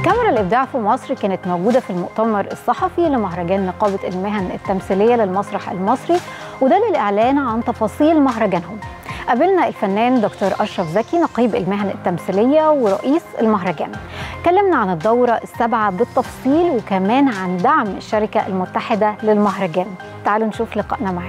كاميرا الإبداع في مصر كانت موجودة في المؤتمر الصحفي لمهرجان نقابة المهن التمثيلية للمسرح المصري وده للإعلان عن تفاصيل مهرجانهم قابلنا الفنان دكتور أشرف زكي نقيب المهن التمثيلية ورئيس المهرجان كلمنا عن الدورة السابعة بالتفصيل وكمان عن دعم الشركة المتحدة للمهرجان تعالوا نشوف لقائنا معاه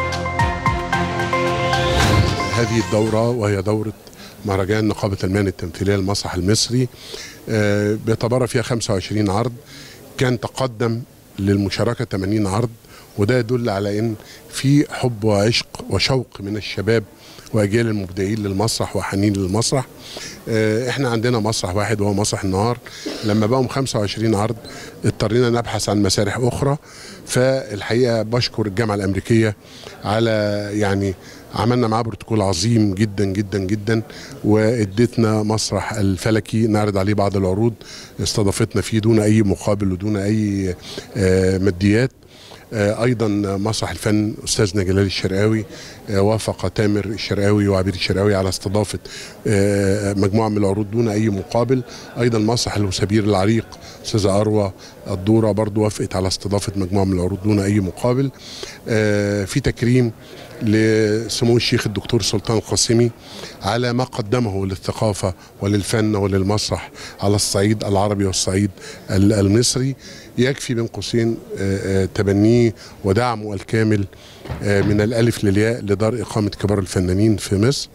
هذه الدورة وهي دورة مهرجان نقابة المهن التمثيلية للمسرح المصري آه، بيتبرع فيها 25 عرض كان تقدم للمشاركة 80 عرض وده يدل على ان في حب وعشق وشوق من الشباب واجيال المبدعين للمسرح وحنين للمسرح آه، احنا عندنا مسرح واحد وهو مسرح النهار لما بقوا 25 عرض اضطرينا نبحث عن مسارح اخرى فالحقيقه بشكر الجامعه الامريكيه على يعني عملنا معاه بروتوكول عظيم جدا جدا جدا واديتنا مسرح الفلكي نعرض عليه بعض العروض استضافتنا فيه دون اي مقابل ودون اي آه، ماديات آه، ايضا مسرح الفن استاذنا جلال الشرقاوي آه، وافق تامر الشرقاوي وعبير الشرقاوي على استضافه آه، مجموعه من العروض دون اي مقابل ايضا مسرح الوسابير العريق استاذه اروى الدوره برضو وافقت على استضافه مجموعه من العروض دون اي مقابل آه، في تكريم لسمو الشيخ الدكتور سلطان القاسمي على ما قدمه للثقافة وللفن وللمسرح على الصعيد العربي والصعيد ال- المصري يكفي بين قوسين آه، آه، تبنيه ودعمه الكامل آه، من الألف للياء لدار إقامة كبار الفنانين في مصر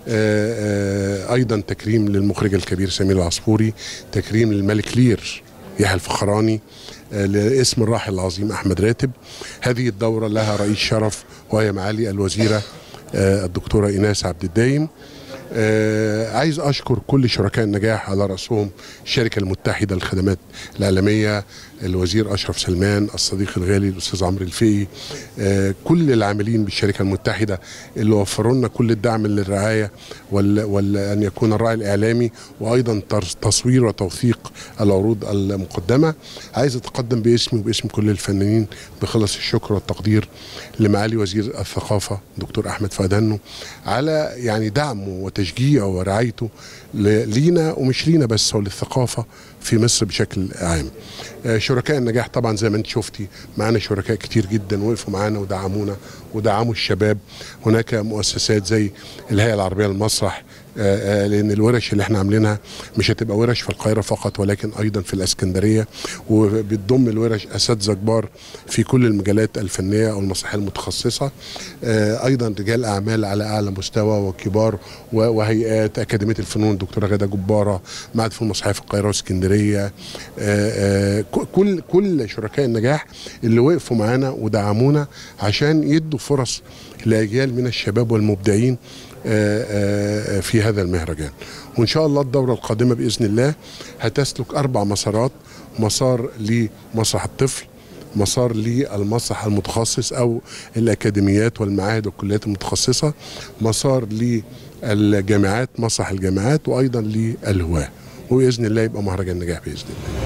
آه، آه، أيضا تكريم للمخرج الكبير سمير العصفوري تكريم للملك لير يحيى الفخراني آه، لاسم الراحل العظيم احمد راتب هذه الدوره لها رئيس شرف وهي معالي الوزيره آه، الدكتوره ايناس عبد الدايم آه، عايز اشكر كل شركاء النجاح على راسهم الشركه المتحده للخدمات الاعلاميه الوزير اشرف سلمان الصديق الغالي الاستاذ عمرو الفقي آه، كل العاملين بالشركه المتحده اللي وفروا لنا كل الدعم للرعايه وال- وان يكون الراعي الاعلامي وايضا تر- تصوير وتوثيق العروض المقدمه عايز اتقدم باسمي وباسم كل الفنانين بخلص الشكر والتقدير لمعالي وزير الثقافه دكتور احمد فادانو على يعني دعمه وتشجيعه ورعايته ل- لينا ومش لينا بس وللثقافه في مصر بشكل عام. آه، شركاء النجاح طبعا زي ما انت شفتي معانا شركاء كتير جدا وقفوا معانا ودعمونا ودعموا الشباب هناك مؤسسات زي الهيئه العربيه للمسرح آه، آه، لان الورش اللي احنا عاملينها مش هتبقى ورش في القاهره فقط ولكن ايضا في الاسكندريه وبتضم الورش اساتذه كبار في كل المجالات الفنيه او المسرحيه المتخصصه آه، ايضا رجال اعمال على اعلى مستوى وكبار و- وهيئات اكاديميه الفنون الدكتوره غاده جباره معهد فنون مسرحيه في القاهره واسكندريه آه، آه، ك- كل كل شركاء النجاح اللي وقفوا معانا ودعمونا عشان يدوا فرص لاجيال من الشباب والمبدعين آه، آه، في هذا المهرجان وان شاء الله الدوره القادمه باذن الله هتسلك اربع مسارات مسار لمسرح الطفل مسار للمسرح المتخصص او الاكاديميات والمعاهد والكليات المتخصصه مسار للجامعات مسرح الجامعات وايضا للهواه وباذن الله يبقى مهرجان نجاح باذن الله